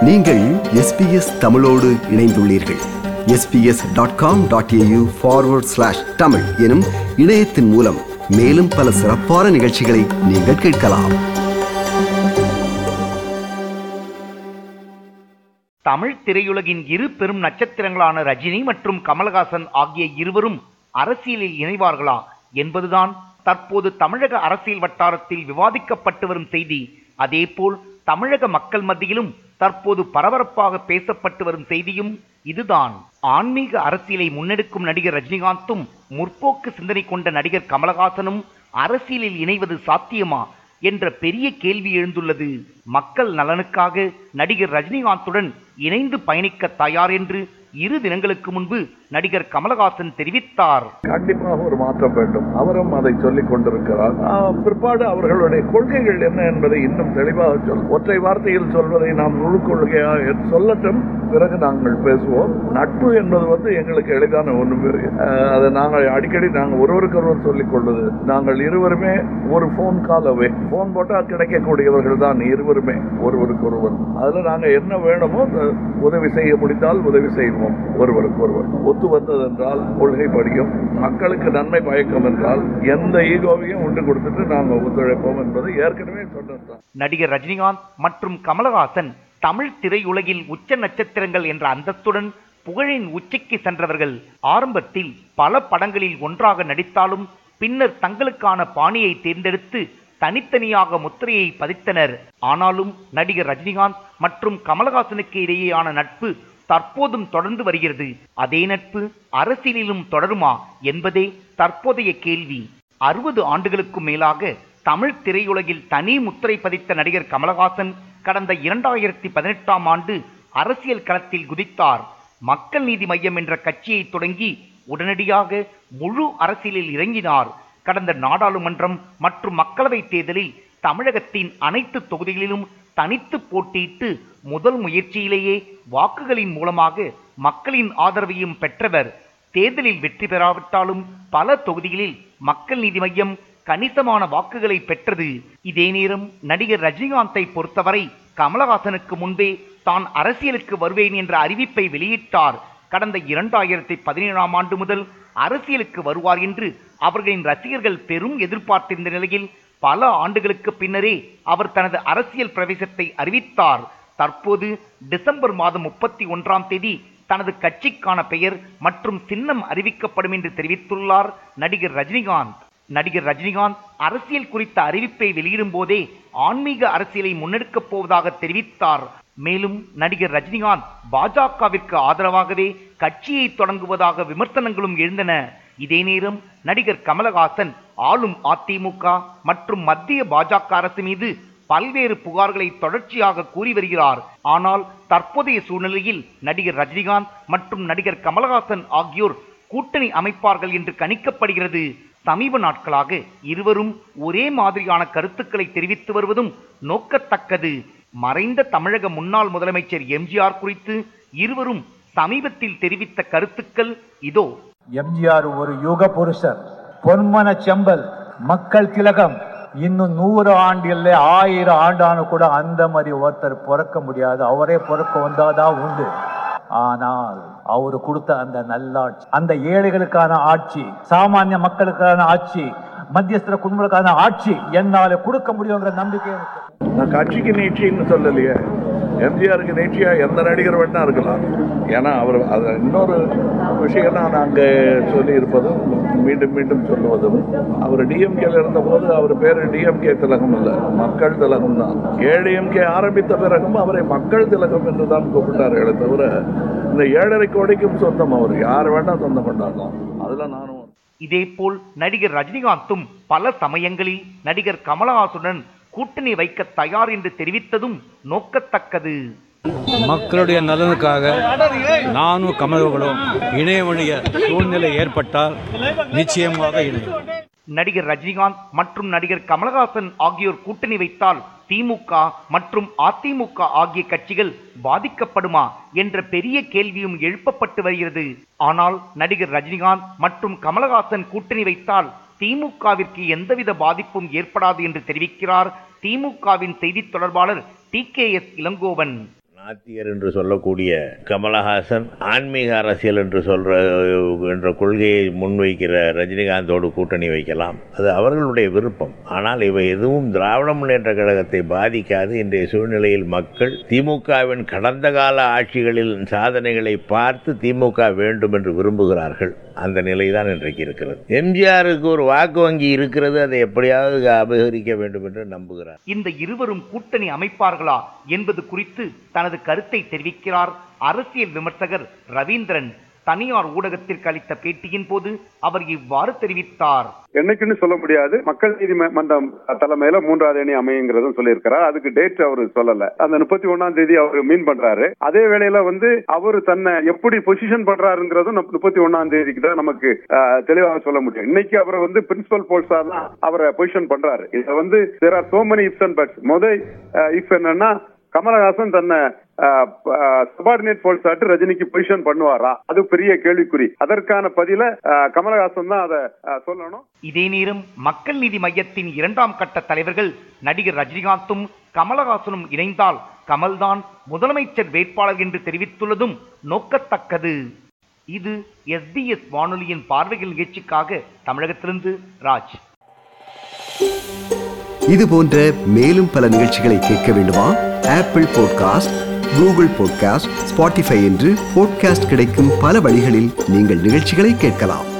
நீங்கள் எஸ்பிஎஸ் தமிழோடு இணைந்துள்ளீர்கள் SBS dot com dot AU forward slash Tamil எனும் இணையத்தின் மூலம் மேலும் பல சிறப்பான நிகழ்ச்சிகளை நீங்கள் கேட்கலாம் தமிழ் திரையுலகின் இரு பெரும் நட்சத்திரங்களான ரஜினி மற்றும் கமலஹாசன் ஆகிய இருவரும் அரசியலில் இணைவார்களா என்பதுதான் தற்போது தமிழக அரசியல் வட்டாரத்தில் விவாதிக்கப்பட்டு வரும் செய்தி அதேபோல் தமிழக மக்கள் மத்தியிலும் தற்போது பரபரப்பாக பேசப்பட்டு வரும் செய்தியும் இதுதான் ஆன்மீக அரசியலை முன்னெடுக்கும் நடிகர் ரஜினிகாந்தும் முற்போக்கு சிந்தனை கொண்ட நடிகர் கமலஹாசனும் அரசியலில் இணைவது சாத்தியமா என்ற பெரிய கேள்வி எழுந்துள்ளது மக்கள் நலனுக்காக நடிகர் ரஜினிகாந்துடன் இணைந்து பயணிக்க தயார் என்று இரு தினங்களுக்கு முன்பு நடிகர் கமலஹாசன் தெரிவித்தார் கண்டிப்பாக ஒரு மாற்றம் வேண்டும் அவரும் அதை சொல்லிக் கொண்டிருக்கிறார் ஆஹ், பிற்பாடு அவர்களுடைய கொள்கைகள் என்ன என்பதை இன்னும் தெளிவாக சொல் ஒற்றை வார்த்தையில் சொல்வதை நாம் முழு கொள்கையாக சொல்லட்டும் பிறகு நாங்கள் பேசுவோம் நட்பு என்பது வந்து எங்களுக்கு எளிதான ஒன்று அதை நாங்கள் அடிக்கடி நாங்கள் ஒருவருக்கொருவர் சொல்லிக் கொள்வது நாங்கள் இருவருமே ஒரு ஃபோன் கால் அவே ஃபோன் போட்டால் கிடைக்கக்கூடியவர்கள் தான் இருவருமே ஒருவருக்கொருவர் அதில் நாங்கள் என்ன வேணுமோ அதை உதவி செய்ய முடிந்தால் உதவி செய்வோம் ஒருவருக்கு ஒருவர் ஒத்து வந்ததென்றால் கொள்கைப்படியும் மக்களுக்கு நன்மை பயக்கும் என்றால் எந்த ஈகோவையும் உண்டு கொடுத்துட்டு நாங்கள் ஒத்துழைப்போம் என்பது ஏற்கனவே சொன்னதுதான் நடிகர் ரஜினிகாந்த் மற்றும் கமலஹாசன் தமிழ் திரையுலகில் உச்ச நட்சத்திரங்கள் என்ற அந்தஸ்துடன் புகழின் உச்சிக்கு சென்றவர்கள் ஆரம்பத்தில் பல படங்களில் ஒன்றாக நடித்தாலும் பின்னர் தங்களுக்கான பாணியை தேர்ந்தெடுத்து தனித்தனியாக முத்திரையை பதித்தனர் ஆனாலும் நடிகர் ரஜினிகாந்த் மற்றும் கமலஹாசனுக்கு இடையேயான நட்பு தற்போதும் தொடர்ந்து வருகிறது அதே நட்பு அரசியலிலும் தொடருமா என்பதே தற்போதைய கேள்வி அறுபது ஆண்டுகளுக்கும் மேலாக தமிழ் திரையுலகில் தனி முத்திரை பதித்த நடிகர் கமலஹாசன் கடந்த இரண்டாயிரத்தி பதினெட்டாம் ஆண்டு அரசியல் களத்தில் குதித்தார் மக்கள் நீதி மையம் என்ற கட்சியை தொடங்கி உடனடியாக முழு அரசியலில் இறங்கினார் கடந்த நாடாளுமன்றம் மற்றும் மக்களவைத் தேர்தலில் தமிழகத்தின் அனைத்து தொகுதிகளிலும் தனித்து போட்டியிட்டு முதல் முயற்சியிலேயே வாக்குகளின் மூலமாக மக்களின் ஆதரவையும் பெற்றவர் தேர்தலில் வெற்றி பெறாவிட்டாலும் பல தொகுதிகளில் மக்கள் நீதி மையம் கணிசமான வாக்குகளை பெற்றது இதே நேரம் நடிகர் ரஜினிகாந்தை பொறுத்தவரை கமலஹாசனுக்கு முன்பே தான் அரசியலுக்கு வருவேன் என்ற அறிவிப்பை வெளியிட்டார் கடந்த இரண்டாயிரத்தி பதினேழாம் ஆண்டு முதல் அரசியலுக்கு வருவார் என்று அவர்களின் ரசிகர்கள் பெரும் எதிர்பார்த்திருந்த நிலையில் பல ஆண்டுகளுக்கு பின்னரே அவர் தனது அரசியல் பிரவேசத்தை அறிவித்தார் தற்போது டிசம்பர் மாதம் முப்பத்தி ஒன்றாம் தேதி தனது கட்சிக்கான பெயர் மற்றும் சின்னம் அறிவிக்கப்படும் என்று தெரிவித்துள்ளார் நடிகர் ரஜினிகாந்த் நடிகர் ரஜினிகாந்த் அரசியல் குறித்த அறிவிப்பை வெளியிடும் போதே ஆன்மீக அரசியலை முன்னெடுக்கப் போவதாக தெரிவித்தார் மேலும் நடிகர் ரஜினிகாந்த் பாஜகவிற்கு ஆதரவாகவே கட்சியை தொடங்குவதாக விமர்சனங்களும் எழுந்தன இதே நேரம் நடிகர் கமலஹாசன் ஆளும் அதிமுக மற்றும் மத்திய பாஜக அரசு மீது பல்வேறு புகார்களை தொடர்ச்சியாக கூறி வருகிறார் ஆனால் தற்போதைய சூழ்நிலையில் நடிகர் ரஜினிகாந்த் மற்றும் நடிகர் கமலஹாசன் ஆகியோர் கூட்டணி அமைப்பார்கள் என்று கணிக்கப்படுகிறது சமீப நாட்களாக இருவரும் ஒரே மாதிரியான கருத்துக்களை தெரிவித்து வருவதும் நோக்கத்தக்கது மறைந்த தமிழக முன்னாள் முதலமைச்சர் எம்ஜிஆர் குறித்து இருவரும் சமீபத்தில் தெரிவித்த கருத்துக்கள் இதோ எம்ஜிஆர் ஒரு யுக புருஷர் பொன்மன செம்பல் மக்கள் திலகம் இன்னும் நூறு ஆண்டு இல்லை ஆயிரம் ஆண்டானு கூட அந்த மாதிரி ஒருத்தர் பிறக்க முடியாது அவரே பிறக்க வந்தாதான் உண்டு ஆனால் அவரு கொடுத்த அந்த நல்லாட்சி அந்த ஏழைகளுக்கான ஆட்சி சாமானிய மக்களுக்கான ஆட்சி மத்தியஸ்தர குடும்பங்களுக்கான ஆட்சி என்னால கொடுக்க முடியுங்கிற நம்பிக்கை எனக்கு நான் கட்சிக்கு நீட்சின்னு சொல்லலையே எம்ஜிஆருக்கு நீட்சியா எந்த நடிகர் வேணா இருக்கலாம் ஏன்னா அவர் அது இன்னொரு விஷயம் நான் அங்கே சொல்லியிருப்பதும் மீண்டும் மீண்டும் சொல்லுவதும் அவர் டிஎம்கேல இருந்தபோது அவர் பேர் டிஎம்கே திலகம் இல்லை மக்கள் திலகம் தான் ஏடிஎம்கே ஆரம்பித்த பிறகும் அவரை மக்கள் திலகம் என்று தான் கூப்பிட்டார்களே தவிர இந்த ஏழரை கோடிக்கும் சொந்தம் அவர் யார் வேணா சொந்தம் கொண்டாடலாம் அதுல நானும் இதேபோல் நடிகர் ரஜினிகாந்தும் பல சமயங்களில் நடிகர் கமலஹாசனுடன் கூட்டணி வைக்க தயார் என்று தெரிவித்ததும் நோக்கத்தக்கது மக்களுடைய நலனுக்காக நானும் கமலர்களும் இணைய வேண்டிய சூழ்நிலை ஏற்பட்டால் நிச்சயமாக இணையும் நடிகர் ரஜினிகாந்த் மற்றும் நடிகர் கமலஹாசன் ஆகியோர் கூட்டணி வைத்தால் திமுக மற்றும் அதிமுக ஆகிய கட்சிகள் பாதிக்கப்படுமா என்ற பெரிய கேள்வியும் எழுப்பப்பட்டு வருகிறது ஆனால் நடிகர் ரஜினிகாந்த் மற்றும் கமலஹாசன் கூட்டணி வைத்தால் திமுகவிற்கு எந்தவித பாதிப்பும் ஏற்படாது என்று தெரிவிக்கிறார் திமுகவின் செய்தித் தொடர்பாளர் டி கே எஸ் இளங்கோவன் நாத்தியர் என்று சொல்லக்கூடிய கமலஹாசன் ஆன்மீக அரசியல் என்று சொல்ற என்ற கொள்கையை முன்வைக்கிற ரஜினிகாந்தோடு கூட்டணி வைக்கலாம் அது அவர்களுடைய விருப்பம் ஆனால் இவை எதுவும் திராவிட முன்னேற்ற கழகத்தை பாதிக்காது இன்றைய சூழ்நிலையில் மக்கள் திமுகவின் கடந்த கால ஆட்சிகளில் சாதனைகளை பார்த்து திமுக வேண்டும் என்று விரும்புகிறார்கள் அந்த நிலைதான் இன்றைக்கு இருக்கிறது எம்ஜிஆருக்கு ஒரு வாக்கு வங்கி இருக்கிறது அதை எப்படியாவது அபகரிக்க வேண்டும் என்று நம்புகிறார் இந்த இருவரும் கூட்டணி அமைப்பார்களா என்பது குறித்து தனது கருத்தை தெரிவிக்கிறார் அரசியல் விமர்சகர் ரவீந்திரன் தனியார் ஊடகத்திற்கு அளித்த பேட்டியின் போது அவர் இவ்வாறு தெரிவித்தார் என்னைக்குன்னு சொல்ல முடியாது மக்கள் நீதிமன்றம் தலைமையில மூன்றாவது அணி அமையுங்கிறதும் சொல்லியிருக்கிறார் அதுக்கு டேட் அவர் சொல்லல அந்த முப்பத்தி ஒன்னாம் தேதி அவர் மீன் பண்றாரு அதே வேளையில வந்து அவர் தன்னை எப்படி பொசிஷன் பண்றாருங்கிறதும் முப்பத்தி ஒன்னாம் தேதிக்கு தான் நமக்கு அஹ், தெளிவாக சொல்ல முடியும் இன்னைக்கு அவரை வந்து பிரின்சிபல் போல்ஸா தான் அவரை பொசிஷன் பண்றாரு இதை வந்து there are so many ifs and buts முதல் இஃப் என்னன்னா கமலஹாசன் தன்னை சபார்டினேட் போல்ஸ் ஆட்டு ரஜினிக்கு பொசிஷன் பண்ணுவாரா அது பெரிய கேள்விக்குறி அதற்கான பதில அஹ், கமலஹாசன் தான் அதை அஹ், சொல்லணும் இதே நேரம் மக்கள் நீதி மையத்தின் இரண்டாம் கட்ட தலைவர்கள் நடிகர் ரஜினிகாந்தும் கமலஹாசனும் இணைந்தால் கமல்தான் முதலமைச்சர் வேட்பாளர் என்று தெரிவித்துள்ளதும் நோக்கத்தக்கது இது எஸ்பிஎஸ் வானொலியின் பார்வைகள் நிகழ்ச்சிக்காக தமிழகத்திலிருந்து ராஜ் இது போன்ற மேலும் பல நிகழ்ச்சிகளை கேட்க வேண்டுமா Apple podcast Google podcast Spotify என்று பாட்காஸ்ட் கிடைக்கும் பல வழிகளில் நீங்கள் நிகழ்ச்சிகளை கேட்கலாம்